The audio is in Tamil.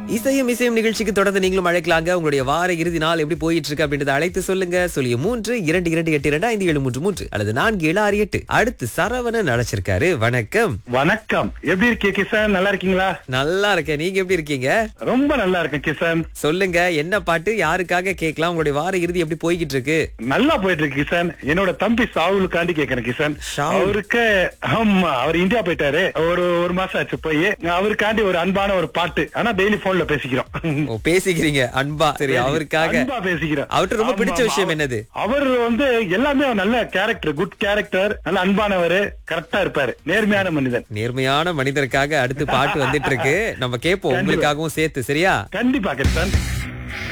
இசையும் இசையும் நிகழ்ச்சிக்கு தொடர்ந்து நீங்களும் அழைக்கலாங்க உங்களுடைய வார இறுதி நாள் எப்படி போயிட்டு இருக்கு அப்படின்றத அழைத்து சொல்லுங்க சொல்லிய மூன்று இரண்டு இரண்டு எட்டு இரண்டு ஐந்து ஏழு மூன்று மூன்று அல்லது நான்கு ஏழு ஆறு எட்டு அடுத்து சரவணன் அழைச்சிருக்காரு வணக்கம் வணக்கம் எப்படி இருக்கீங்க கிசான் நல்லா இருக்கீங்களா நல்லா இருக்கேன் நீங்க எப்படி இருக்கீங்க ரொம்ப நல்லா இருக்கேன் கிசான் சொல்லுங்க என்ன பாட்டு யாருக்காக கேட்கலாம் உங்களுடைய வார இறுதி எப்படி போய்கிட்டு இருக்கு நல்லா போயிட்டு இருக்கு கிசான் என்னோட தம்பி சாவுலுக்காண்டி கேக்குறேன் கிசான் ஷாவுல். அவருக்கு ஆமா அவர் இந்தியா போயிட்டாரு ஒரு ஒரு மாசம் ஆச்சு போய் அவருக்காண்டி ஒரு அன்பான ஒரு பாட்டு ஆனா டெய்லி போன்ல பேசிக்கிறோம் ஓ பேசிக்கிறீங்க அன்பா சரி அவருக்காக அன்பா பேசிக்கிறோம் அவர்ட்ட ரொம்ப ஆமா, பிடிச்ச ஆமா. விஷயம் என்னது அவர் வந்து எல்லாமே ஒரு நல்ல கேரக்டர் குட் கேரக்டர் நல்ல அன்பானவர் கரெக்டா இருப்பாரு நேர்மையான மனிதன் நேர்மையான மனிதருக்காக அடுத்து பாட்டு வந்துட்டு இருக்கு நம்ம கேட்போம் உங்களுக்காகவும் சேர்த்து சரியா கண்டிப்பா கிருஷ்ணன்